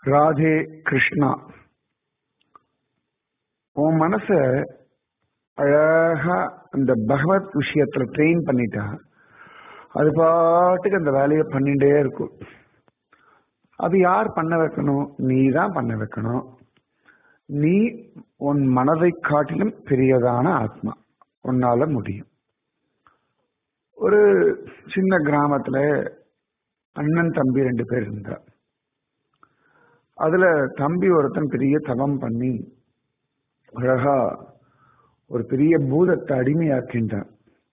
ராதே கிருஷ்ணா உன் மனச அழகா அந்த பகவத் விஷயத்துல ட்ரெயின் பண்ணிட்டா அது பாட்டுக்கு அந்த வேலையை பண்ணிட்டே இருக்கும் அது யார் பண்ண வைக்கணும் நீ தான் பண்ண வைக்கணும் நீ உன் மனதை காட்டிலும் பெரியதான ஆத்மா உன்னால முடியும் ஒரு சின்ன கிராமத்துல அண்ணன் தம்பி ரெண்டு பேர் இருந்தா அதுல தம்பி ஒருத்தன் பெரிய தவம் பண்ணி அழகா ஒரு பெரிய பூதத்தை அடிமையாக்கின்றான்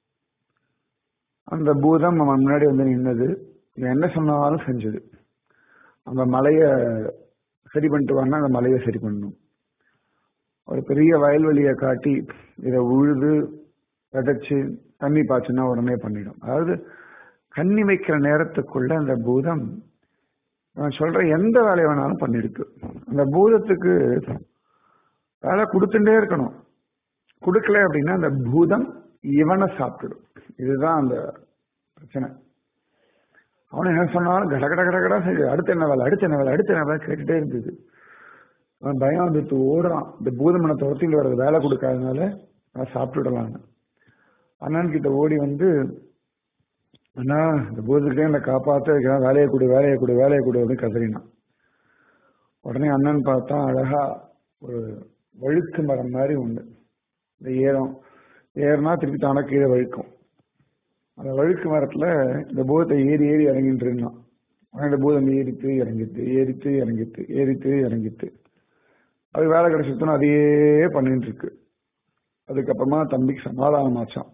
அந்த பூதம் அவன் முன்னாடி வந்து நின்னது இவன் என்ன சொன்னாலும் செஞ்சது அந்த மலைய சரி பண்ணிட்டு வான்னா அந்த மலையை சரி பண்ணணும் ஒரு பெரிய வயல்வெளியை காட்டி இதை உழுது விதைச்சு தண்ணி பாய்ச்சுனா உடனே பண்ணிடும் அதாவது கண்ணி வைக்கிற நேரத்துக்குள்ள அந்த பூதம் நான் சொல்ற எந்த வேலையை வேணாலும் பண்ணிருக்கு அந்த பூதத்துக்கு வேலை கொடுத்துட்டே இருக்கணும் கொடுக்கல அப்படின்னா அந்த பூதம் இவனை சாப்பிட்டுடும் இதுதான் அந்த பிரச்சனை அவன் என்ன சொன்னாலும் கட கட கட கடா சரி அடுத்த என்ன வேலை அடுத்த என்ன வேலை அடுத்த என்ன வேலை கேட்டுட்டே இருந்தது அவன் பயம் வந்துட்டு ஓடுறான் இந்த பூதமனை துரத்திட்டு வர்றது வேலை கொடுக்காதனால நான் சாப்பிட்டுடலான்னு அண்ணன் கிட்ட ஓடி வந்து அண்ணா இந்த பூதத்துக்கிட்டே என்னை காப்பாற்ற வைக்கிறான் வேலையை கொடு வேலையை கொடு வேலையை கொடு அப்படின்னு கதறினான் உடனே அண்ணன் பார்த்தா அழகா ஒரு வழுக்கு மரம் மாதிரி உண்டு இந்த ஏறம் ஏறினா திருப்பி தானே கீழே வழுக்கும் அந்த வழுக்கு மரத்துல இந்த பூதத்தை ஏறி ஏறி இறங்கிட்டு இருந்தான் ஆனால் இந்த பூதம் ஏறித்து இறங்கிட்டு ஏறித்து இறங்கிட்டு ஏறித்து இறங்கிட்டு அது வேலை கிடைச்சிருத்தோம் அதையே பண்ணிட்டு இருக்கு அதுக்கப்புறமா தம்பிக்கு சமாதானம் ஆச்சான்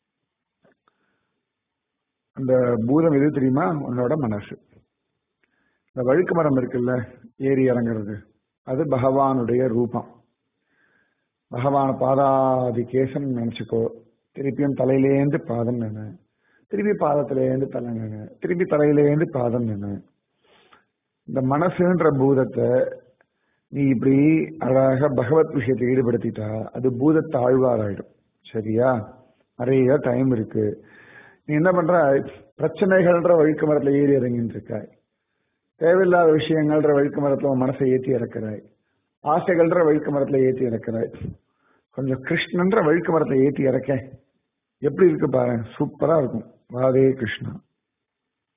அந்த பூதம் எது தெரியுமா உன்னோட மனசு இந்த வழுக்கு மரம் இருக்குல்ல ஏறி இறங்குறது அது பகவானுடைய ரூபம் பகவான பாதாதி கேசம் நினைச்சுக்கோ திருப்பியும் தலையிலேந்து பாதம் நினை திருப்பி பாதத்திலேருந்து தலை நினை திருப்பி தலையிலேருந்து பாதம் நினை இந்த மனசுன்ற பூதத்தை நீ இப்படி அழகாக பகவத் விஷயத்தை ஈடுபடுத்திட்டா அது பூதத்தை ஆழ்வாராயிடும் சரியா நிறைய டைம் இருக்கு நீ என்ன பண்ற பிரச்சனைகள்ன்ற வழுக்கு மரத்துல ஏறி இறங்கிட்டு இருக்காய் தேவையில்லாத விஷயங்கள்ன்ற வழுக்கு மரத்துல உன் மனசை ஏற்றி இறக்குறாய் ஆசைகள்ன்ற வழுக்கு மரத்துல ஏற்றி இறக்குறாய் கொஞ்சம் கிருஷ்ணன்ற வழுக்கு மரத்தை ஏற்றி இறக்க எப்படி இருக்கு பாரு சூப்பரா இருக்கும் ராதே கிருஷ்ணா